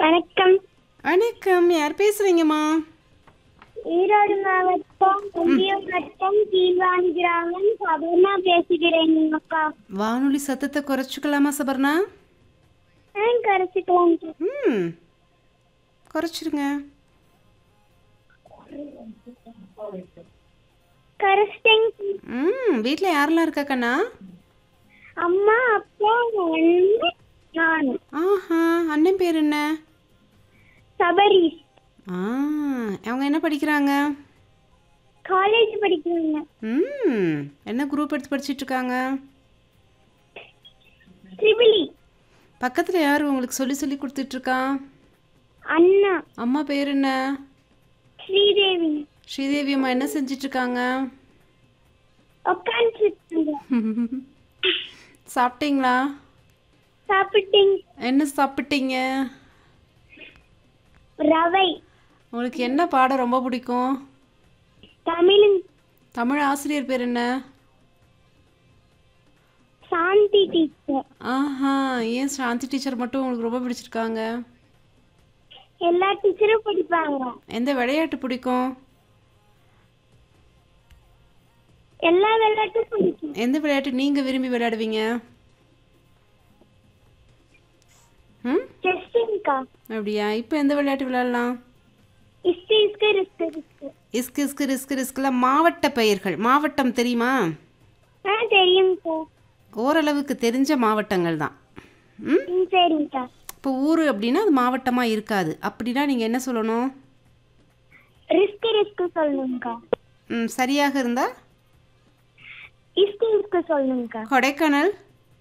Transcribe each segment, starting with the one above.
வணக்கம் வணக்கம் யார் பேசுறீங்கம்மா ஈரோடு மாவட்டம் முந்தியம் வட்டம் கீழ்வாணி கிராமம் சபர்ணா பேசுகிறேன் அக்கா வானொலி சத்தத்தை குறைச்சிக்கலாமா சபர்ணா ஆ கரைச்சிக்கலாம் ம் குறைச்சிருங்க கரைச்சிட்டேன் ம் வீட்டில் யாரெல்லாம் இருக்கா கண்ணா அம்மா அப்பா அண்ணன் நான் ஆஹா அண்ணன் பேர் என்ன சபரீஷ் ஆ அவங்க என்ன படிக்கிறாங்க காலேஜ் படிக்கிறாங்க ம் என்ன குரூப் எடுத்து படிச்சிட்டு இருக்காங்க ட்ரிபிளி பக்கத்தில் யார் உங்களுக்கு சொல்லி சொல்லி கொடுத்துட்டு இருக்கா அண்ணா அம்மா பேர் என்ன ஸ்ரீதேவி ஸ்ரீதேவி அம்மா என்ன செஞ்சிட்டு இருக்காங்க உட்காந்துருக்காங்க சாப்பிட்டீங்களா சாப்பிட்டேன் என்ன சாப்பிட்டீங்க ரவை உங்களுக்கு என்ன பாடம் ரொம்ப பிடிக்கும் தமிழ் தமிழ் ஆசிரியர் பேர் என்ன சாந்தி டீச்சர் ஆஹா ஏன் சாந்தி டீச்சர் மட்டும் உங்களுக்கு ரொம்ப பிடிச்சிருக்காங்க எல்லா டீச்சரும் படிப்பாங்க எந்த விளையாட்டு பிடிக்கும் எல்லா விளையாட்டும் பிடிக்கும் எந்த விளையாட்டு நீங்கள் விரும்பி விளையாடுவீங்க ம் டெஸ்டிங்க்கா அப்படியா இப்போ எந்த விளையாட்டு விளையாடலாம் இஸ்கு இஸ்கு ரிஸ்கு ரிஸ்கு இஸ்கு இஸ்கு ரிஸ்கு ரிஸ்கில் மாவட்ட பெயர்கள் மாவட்டம் தெரியுமா ஆ தெரியுங்கக்கா ஓரளவுக்கு தெரிஞ்ச மாவட்டங்கள் தான் ம் ம் சரிங்கக்கா இப்போ ஊர் அப்படின்னா அது மாவட்டமாக இருக்காது அப்படின்னா நீங்கள் என்ன சொல்லணும் ரிஸ்க் ரிஸ்க் சொல்லணுங்கக்கா ம் சரியாக இருந்தால் இஸ்கு இஸ்கு சொல்லணுங்கக்கா கொடைக்கானல்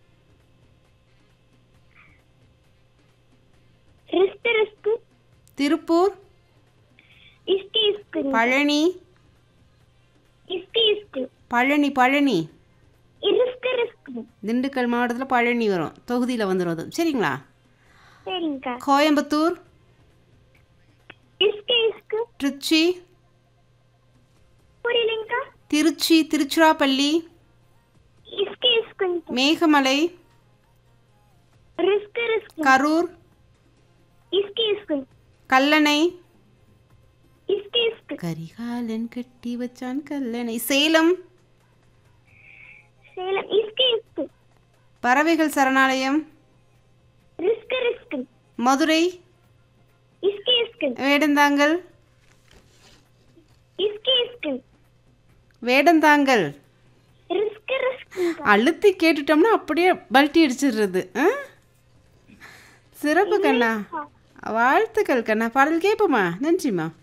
ரிஸ்க் ரிஸ்க் திருப்பூர் இஸ்கு இஸ்கு பழனி இஸ்கு இஸ்கு பழனி பழனி ரிஸ்க் ரிஸ்க் திண்டுக்கல் மாவட்டத்தில் பழனி வரும் தொகுதியில் வந்துடும் அது சரிங்களா சரிங்கக்கா கோயம்புத்தூர் இஸ்கு இஸ்கு திருச்சி புரியலைங்கக்கா திருச்சி திருச்சிராப்பள்ளி இஸ்கு இஸ்கு மேகமலை ரிஸ்க் ரிஸ்க் கரூர் இஸ்கு இஸ்கு கல்லணை இஸ்கு இஸ்கு கரிகாலன் கட்டி வச்சான் கல்லணை சேலம் சேலம் இஸ்கு இஸ்கு பறவைகள் சரணாலயம் ரிஸ்க் ரிஸ்க் மதுரை இஸ்கு இஸ்கு வேடந்தாங்கல் இஸ்கு இஸ்கு வேடந்தாங்கல் ரிஸ்க் ரிஸ்க் அழுத்தி கேட்டுட்டோம்னா அப்படியே பல்ட்டி அடிச்சிடுறது ஆ? சிறப்பு கண்ணா வாழ்த்துக்கள் கண்ணா பாடல் கேட்போமா நன்றிம்மா